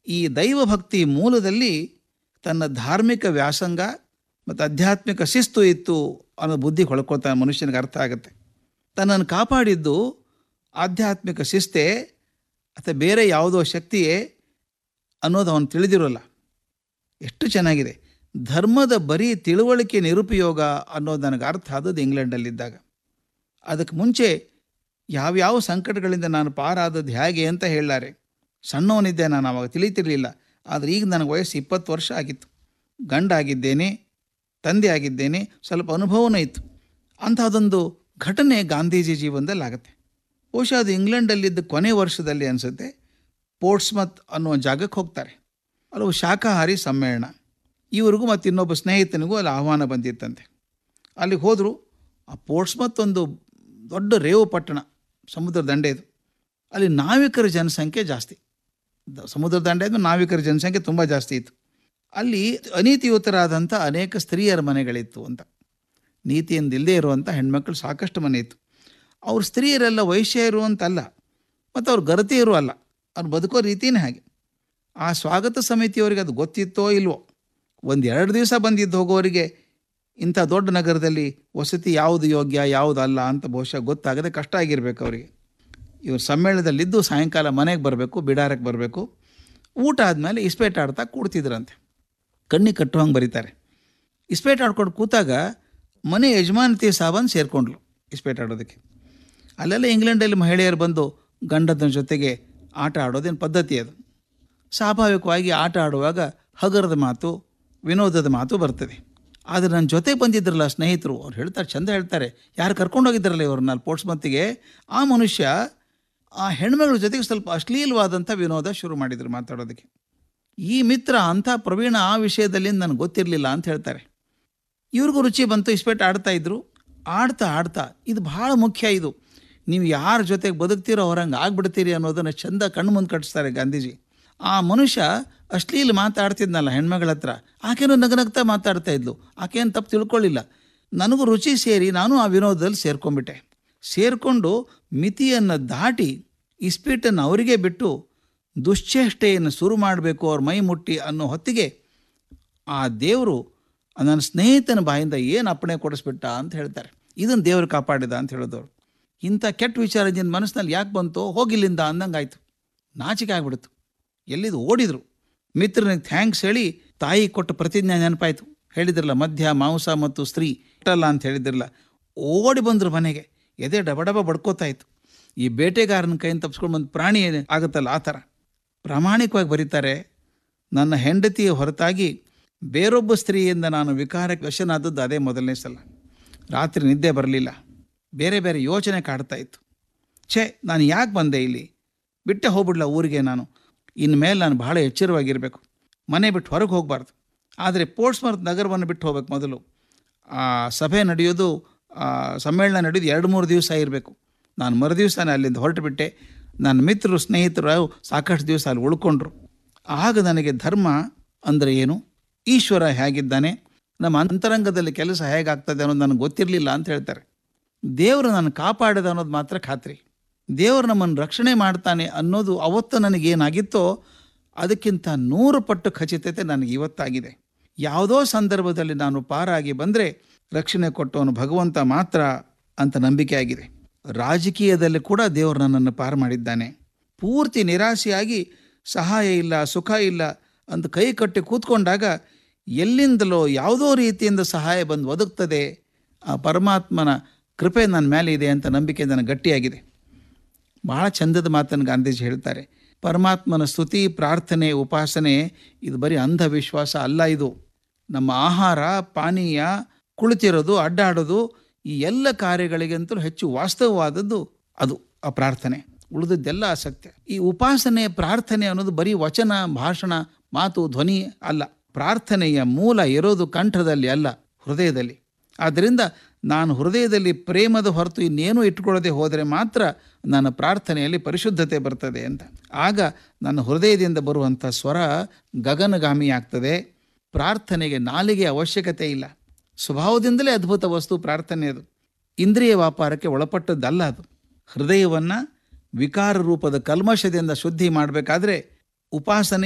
ಈ ದೈವಭಕ್ತಿ ಮೂಲದಲ್ಲಿ ತನ್ನ ಧಾರ್ಮಿಕ ವ್ಯಾಸಂಗ ಮತ್ತು ಆಧ್ಯಾತ್ಮಿಕ ಶಿಸ್ತು ಇತ್ತು ಅನ್ನೋ ಬುದ್ಧಿ ಹೊಳ್ಕೊಳ್ತಾನೆ ಮನುಷ್ಯನಿಗೆ ಅರ್ಥ ಆಗುತ್ತೆ ತನ್ನನ್ನು ಕಾಪಾಡಿದ್ದು ಆಧ್ಯಾತ್ಮಿಕ ಶಿಸ್ತೇ ಅಥವಾ ಬೇರೆ ಯಾವುದೋ ಶಕ್ತಿಯೇ ಅನ್ನೋದು ಅವನು ತಿಳಿದಿರೋಲ್ಲ ಎಷ್ಟು ಚೆನ್ನಾಗಿದೆ ಧರ್ಮದ ಬರೀ ತಿಳುವಳಿಕೆ ನಿರುಪಯೋಗ ಅನ್ನೋದು ನನಗೆ ಅರ್ಥ ಆದದ್ದು ಇಂಗ್ಲೆಂಡಲ್ಲಿದ್ದಾಗ ಅದಕ್ಕೆ ಮುಂಚೆ ಯಾವ್ಯಾವ ಸಂಕಟಗಳಿಂದ ನಾನು ಪಾರಾದದ್ದು ಹೇಗೆ ಅಂತ ಹೇಳಾರೆ ಸಣ್ಣವನಿದ್ದೆ ನಾನು ಅವಾಗ ತಿಳಿತಿರಲಿಲ್ಲ ಆದರೆ ಈಗ ನನಗೆ ವಯಸ್ಸು ಇಪ್ಪತ್ತು ವರ್ಷ ಆಗಿತ್ತು ಗಂಡ ಆಗಿದ್ದೇನೆ ತಂದೆ ಆಗಿದ್ದೇನೆ ಸ್ವಲ್ಪ ಅನುಭವನೂ ಇತ್ತು ಅಂಥದ್ದೊಂದು ಘಟನೆ ಗಾಂಧೀಜಿ ಜೀವನದಲ್ಲಿ ಆಗುತ್ತೆ ಬಹುಶಃ ಅದು ಇಂಗ್ಲೆಂಡಲ್ಲಿದ್ದ ಕೊನೆ ವರ್ಷದಲ್ಲಿ ಅನಿಸುತ್ತೆ ಪೋರ್ಟ್ಸ್ಮತ್ ಅನ್ನುವ ಜಾಗಕ್ಕೆ ಹೋಗ್ತಾರೆ ಅಲ್ಲೂ ಶಾಕಾಹಾರಿ ಸಮ್ಮೇಳನ ಇವರಿಗೂ ಮತ್ತು ಇನ್ನೊಬ್ಬ ಸ್ನೇಹಿತನಿಗೂ ಅಲ್ಲಿ ಆಹ್ವಾನ ಬಂದಿತ್ತಂತೆ ಅಲ್ಲಿಗೆ ಹೋದರು ಆ ಪೋರ್ಟ್ಸ್ಮತ್ ಒಂದು ದೊಡ್ಡ ರೇವು ಪಟ್ಟಣ ಸಮುದ್ರ ದಂಡೆ ಇದು ಅಲ್ಲಿ ನಾವಿಕರ ಜನಸಂಖ್ಯೆ ಜಾಸ್ತಿ ದ- ಸಮುದ್ರ ದಂಡೆ ಅಂದ್ರೆ ನಾವಿಕರ ಜನಸಂಖ್ಯೆ ತುಂಬ ಜಾಸ್ತಿ ಇತ್ತು ಅಲ್ಲಿ ಅನೀತಿಯುತರಾದಂಥ ಅನೇಕ ಸ್ತ್ರೀಯರ ಮನೆಗಳಿತ್ತು ಅಂತ ನೀತಿಯಿಂದ ಇಲ್ಲದೆ ಇರುವಂಥ ಹೆಣ್ಮಕ್ಳು ಸಾಕಷ್ಟು ಮನೆ ಇತ್ತು ಅವ್ರ ಸ್ತ್ರೀಯರೆಲ್ಲ ವೈಶ್ಯ ಇರುವಂತಲ್ಲ ಮತ್ತು ಅವ್ರು ಗರತಿಯರು ಅಲ್ಲ ಅವ್ರು ಬದುಕೋ ರೀತಿನೇ ಹಾಗೆ ಆ ಸ್ವಾಗತ ಸಮಿತಿಯವರಿಗೆ ಅದು ಗೊತ್ತಿತ್ತೋ ಇಲ್ವೋ ಒಂದು ಎರಡು ದಿವಸ ಬಂದಿದ್ದು ಹೋಗೋರಿಗೆ ಇಂಥ ದೊಡ್ಡ ನಗರದಲ್ಲಿ ವಸತಿ ಯಾವುದು ಯೋಗ್ಯ ಯಾವುದು ಅಲ್ಲ ಅಂತ ಬಹುಶಃ ಗೊತ್ತಾಗದೆ ಕಷ್ಟ ಆಗಿರಬೇಕು ಅವರಿಗೆ ಇವರು ಸಮ್ಮೇಳನದಲ್ಲಿದ್ದು ಸಾಯಂಕಾಲ ಮನೆಗೆ ಬರಬೇಕು ಬಿಡಾರಕ್ಕೆ ಬರಬೇಕು ಊಟ ಆದಮೇಲೆ ಇಸ್ಪೇಟ್ ಆಡ್ತಾ ಕೂಡ್ತಿದ್ರಂತೆ ಕಣ್ಣಿ ಕಟ್ಟುವಂಗೆ ಬರೀತಾರೆ ಇಸ್ಪೇಟ್ ಆಡ್ಕೊಂಡು ಕೂತಾಗ ಮನೆ ಯಜಮಾನತಿ ಸಾಬನ್ ಸೇರಿಕೊಂಡ್ಲು ಇಸ್ಪೇಟ್ ಆಡೋದಕ್ಕೆ ಅಲ್ಲೆಲ್ಲ ಇಂಗ್ಲೆಂಡಲ್ಲಿ ಮಹಿಳೆಯರು ಬಂದು ಗಂಡದ ಜೊತೆಗೆ ಆಟ ಆಡೋದೇನು ಪದ್ಧತಿ ಅದು ಸ್ವಾಭಾವಿಕವಾಗಿ ಆಟ ಆಡುವಾಗ ಹಗರದ ಮಾತು ವಿನೋದದ ಮಾತು ಬರ್ತದೆ ಆದರೆ ನನ್ನ ಜೊತೆ ಬಂದಿದ್ರಲ್ಲ ಸ್ನೇಹಿತರು ಅವ್ರು ಹೇಳ್ತಾರೆ ಚಂದ ಹೇಳ್ತಾರೆ ಯಾರು ಕರ್ಕೊಂಡೋಗಿದ್ರಲ್ಲ ಇವ್ರನ್ನ ಅಲ್ಲಿ ಪೋರ್ಟ್ಸ್ಮತ್ತಿಗೆ ಆ ಮನುಷ್ಯ ಆ ಹೆಣ್ಮಗಳ ಜೊತೆಗೆ ಸ್ವಲ್ಪ ಅಶ್ಲೀಲವಾದಂಥ ವಿನೋದ ಶುರು ಮಾಡಿದ್ರು ಮಾತಾಡೋದಕ್ಕೆ ಈ ಮಿತ್ರ ಅಂಥ ಪ್ರವೀಣ ಆ ವಿಷಯದಲ್ಲಿ ನನಗೆ ಗೊತ್ತಿರಲಿಲ್ಲ ಅಂತ ಹೇಳ್ತಾರೆ ಇವ್ರಿಗೂ ರುಚಿ ಬಂತು ಇಸ್ಪೇಟ್ ಆಡ್ತಾ ಇದ್ರು ಆಡ್ತಾ ಆಡ್ತಾ ಇದು ಭಾಳ ಮುಖ್ಯ ಇದು ನೀವು ಯಾರ ಜೊತೆಗೆ ಬದುಕ್ತೀರೋ ಅವ್ರಂಗೆ ಆಗ್ಬಿಡ್ತೀರಿ ಅನ್ನೋದನ್ನು ಚಂದ ಕಣ್ಣು ಮುಂದೆ ಕಟ್ಟಿಸ್ತಾರೆ ಗಾಂಧೀಜಿ ಆ ಮನುಷ್ಯ ಅಶ್ಲೀಲ ಮಾತಾಡ್ತಿದ್ನಲ್ಲ ಹೆಣ್ಮಗಳ ಹತ್ರ ಆಕೆನೂ ನಗನಗ್ತಾ ಮಾತಾಡ್ತಾ ಇದ್ಲು ಆಕೆಯನ್ನು ತಪ್ಪು ತಿಳ್ಕೊಳ್ಳಿಲ್ಲ ನನಗೂ ರುಚಿ ಸೇರಿ ನಾನು ಆ ವಿನೋದದಲ್ಲಿ ಸೇರ್ಕೊಂಡ್ಬಿಟ್ಟೆ ಸೇರಿಕೊಂಡು ಮಿತಿಯನ್ನು ದಾಟಿ ಇಸ್ಪೀಟನ್ನು ಅವರಿಗೆ ಬಿಟ್ಟು ದುಶ್ಚೇಷ್ಟೆಯನ್ನು ಶುರು ಮಾಡಬೇಕು ಅವ್ರ ಮೈ ಮುಟ್ಟಿ ಅನ್ನೋ ಹೊತ್ತಿಗೆ ಆ ದೇವರು ನನ್ನ ಸ್ನೇಹಿತನ ಬಾಯಿಂದ ಏನು ಅಪ್ಪಣೆ ಕೊಡಿಸ್ಬಿಟ್ಟ ಅಂತ ಹೇಳ್ತಾರೆ ಇದನ್ನು ದೇವರು ಕಾಪಾಡಿದ ಅಂತ ಹೇಳಿದವರು ಇಂಥ ಕೆಟ್ಟ ವಿಚಾರ ನಿನ್ನ ಮನಸ್ಸಿನಲ್ಲಿ ಯಾಕೆ ಬಂತೋ ಹೋಗಿಲ್ಲಿಂದ ಅಂದಂಗೆ ಆಯಿತು ನಾಚಿಕೆ ಆಗ್ಬಿಡ್ತು ಎಲ್ಲಿದು ಓಡಿದ್ರು ಮಿತ್ರನಿಗೆ ಥ್ಯಾಂಕ್ಸ್ ಹೇಳಿ ತಾಯಿ ಕೊಟ್ಟ ಪ್ರತಿಜ್ಞೆ ನೆನಪಾಯಿತು ಹೇಳಿದ್ರಲ್ಲ ಮಧ್ಯ ಮಾಂಸ ಮತ್ತು ಸ್ತ್ರೀ ಇಟ್ಟಲ್ಲ ಅಂತ ಹೇಳಿದ್ರಲ್ಲ ಓಡಿ ಬಂದರು ಮನೆಗೆ ಎದೆ ಡಬಡಬ ಬಡ್ಕೋತಾ ಇತ್ತು ಈ ಬೇಟೆಗಾರನ ಕೈಯಿಂದ ತಪ್ಪಿಸ್ಕೊಂಡು ಬಂದು ಪ್ರಾಣಿ ಆಗುತ್ತಲ್ಲ ಆ ಥರ ಪ್ರಾಮಾಣಿಕವಾಗಿ ಬರೀತಾರೆ ನನ್ನ ಹೆಂಡತಿಯ ಹೊರತಾಗಿ ಬೇರೊಬ್ಬ ಸ್ತ್ರೀಯಿಂದ ನಾನು ವಿಕಾರಕ್ಕೆ ವಶನಾದದ್ದು ಅದೇ ಮೊದಲನೇ ಸಲ ರಾತ್ರಿ ನಿದ್ದೆ ಬರಲಿಲ್ಲ ಬೇರೆ ಬೇರೆ ಯೋಚನೆ ಕಾಡ್ತಾ ಇತ್ತು ಛೇ ನಾನು ಯಾಕೆ ಬಂದೆ ಇಲ್ಲಿ ಬಿಟ್ಟೆ ಹೋಗ್ಬಿಡ್ಲ ಊರಿಗೆ ನಾನು ಇನ್ಮೇಲೆ ನಾನು ಬಹಳ ಎಚ್ಚರವಾಗಿರಬೇಕು ಮನೆ ಬಿಟ್ಟು ಹೊರಗೆ ಹೋಗಬಾರ್ದು ಆದರೆ ಪೋರ್ಟ್ಸ್ಮರ್ತ್ ನಗರವನ್ನು ಬಿಟ್ಟು ಹೋಗ್ಬೇಕು ಮೊದಲು ಆ ಸಭೆ ನಡೆಯೋದು ಆ ಸಮ್ಮೇಳನ ನಡೆಯೋದು ಎರಡು ಮೂರು ದಿವಸ ಇರಬೇಕು ನಾನು ಮರು ದಿವಸನೇ ಅಲ್ಲಿಂದ ಹೊರಟು ಬಿಟ್ಟೆ ನನ್ನ ಮಿತ್ರರು ಸ್ನೇಹಿತರು ಸಾಕಷ್ಟು ದಿವಸ ಅಲ್ಲಿ ಉಳ್ಕೊಂಡ್ರು ಆಗ ನನಗೆ ಧರ್ಮ ಅಂದರೆ ಏನು ಈಶ್ವರ ಹೇಗಿದ್ದಾನೆ ನಮ್ಮ ಅಂತರಂಗದಲ್ಲಿ ಕೆಲಸ ಹೇಗಾಗ್ತದೆ ಅನ್ನೋದು ನನಗೆ ಗೊತ್ತಿರಲಿಲ್ಲ ಅಂತ ಹೇಳ್ತಾರೆ ದೇವರು ನಾನು ಕಾಪಾಡಿದ ಅನ್ನೋದು ಮಾತ್ರ ಖಾತ್ರಿ ದೇವರು ನಮ್ಮನ್ನು ರಕ್ಷಣೆ ಮಾಡ್ತಾನೆ ಅನ್ನೋದು ಅವತ್ತು ನನಗೇನಾಗಿತ್ತೋ ಅದಕ್ಕಿಂತ ನೂರು ಪಟ್ಟು ಖಚಿತತೆ ನನಗೆ ಇವತ್ತಾಗಿದೆ ಯಾವುದೋ ಸಂದರ್ಭದಲ್ಲಿ ನಾನು ಪಾರಾಗಿ ಬಂದರೆ ರಕ್ಷಣೆ ಕೊಟ್ಟವನು ಭಗವಂತ ಮಾತ್ರ ಅಂತ ನಂಬಿಕೆ ಆಗಿದೆ ರಾಜಕೀಯದಲ್ಲಿ ಕೂಡ ದೇವರು ನನ್ನನ್ನು ಪಾರು ಮಾಡಿದ್ದಾನೆ ಪೂರ್ತಿ ನಿರಾಸೆಯಾಗಿ ಸಹಾಯ ಇಲ್ಲ ಸುಖ ಇಲ್ಲ ಅಂತ ಕೈ ಕಟ್ಟಿ ಕೂತ್ಕೊಂಡಾಗ ಎಲ್ಲಿಂದಲೋ ಯಾವುದೋ ರೀತಿಯಿಂದ ಸಹಾಯ ಬಂದು ಒದಗ್ತದೆ ಆ ಪರಮಾತ್ಮನ ಕೃಪೆ ನನ್ನ ಮೇಲೆ ಇದೆ ಅಂತ ನಂಬಿಕೆ ನನಗೆ ಗಟ್ಟಿಯಾಗಿದೆ ಬಹಳ ಚಂದದ ಮಾತನ್ನು ಗಾಂಧೀಜಿ ಹೇಳ್ತಾರೆ ಪರಮಾತ್ಮನ ಸ್ತುತಿ ಪ್ರಾರ್ಥನೆ ಉಪಾಸನೆ ಇದು ಬರೀ ಅಂಧವಿಶ್ವಾಸ ಅಲ್ಲ ಇದು ನಮ್ಮ ಆಹಾರ ಪಾನೀಯ ಕುಳಿತಿರೋದು ಅಡ್ಡಾಡೋದು ಈ ಎಲ್ಲ ಕಾರ್ಯಗಳಿಗಂತೂ ಹೆಚ್ಚು ವಾಸ್ತವವಾದದ್ದು ಅದು ಆ ಪ್ರಾರ್ಥನೆ ಉಳಿದದ್ದೆಲ್ಲ ಅಸತ್ಯ ಈ ಉಪಾಸನೆ ಪ್ರಾರ್ಥನೆ ಅನ್ನೋದು ಬರೀ ವಚನ ಭಾಷಣ ಮಾತು ಧ್ವನಿ ಅಲ್ಲ ಪ್ರಾರ್ಥನೆಯ ಮೂಲ ಇರೋದು ಕಂಠದಲ್ಲಿ ಅಲ್ಲ ಹೃದಯದಲ್ಲಿ ಆದ್ದರಿಂದ ನಾನು ಹೃದಯದಲ್ಲಿ ಪ್ರೇಮದ ಹೊರತು ಇನ್ನೇನು ಇಟ್ಕೊಳ್ಳದೆ ಹೋದರೆ ಮಾತ್ರ ನನ್ನ ಪ್ರಾರ್ಥನೆಯಲ್ಲಿ ಪರಿಶುದ್ಧತೆ ಬರ್ತದೆ ಅಂತ ಆಗ ನನ್ನ ಹೃದಯದಿಂದ ಬರುವಂಥ ಸ್ವರ ಗಗನಗಾಮಿ ಆಗ್ತದೆ ಪ್ರಾರ್ಥನೆಗೆ ನಾಲಿಗೆ ಅವಶ್ಯಕತೆ ಇಲ್ಲ ಸ್ವಭಾವದಿಂದಲೇ ಅದ್ಭುತ ವಸ್ತು ಪ್ರಾರ್ಥನೆ ಅದು ಇಂದ್ರಿಯ ವ್ಯಾಪಾರಕ್ಕೆ ಒಳಪಟ್ಟದ್ದಲ್ಲ ಅದು ಹೃದಯವನ್ನು ವಿಕಾರ ರೂಪದ ಕಲ್ಮಶದಿಂದ ಶುದ್ಧಿ ಮಾಡಬೇಕಾದ್ರೆ ಉಪಾಸನೆ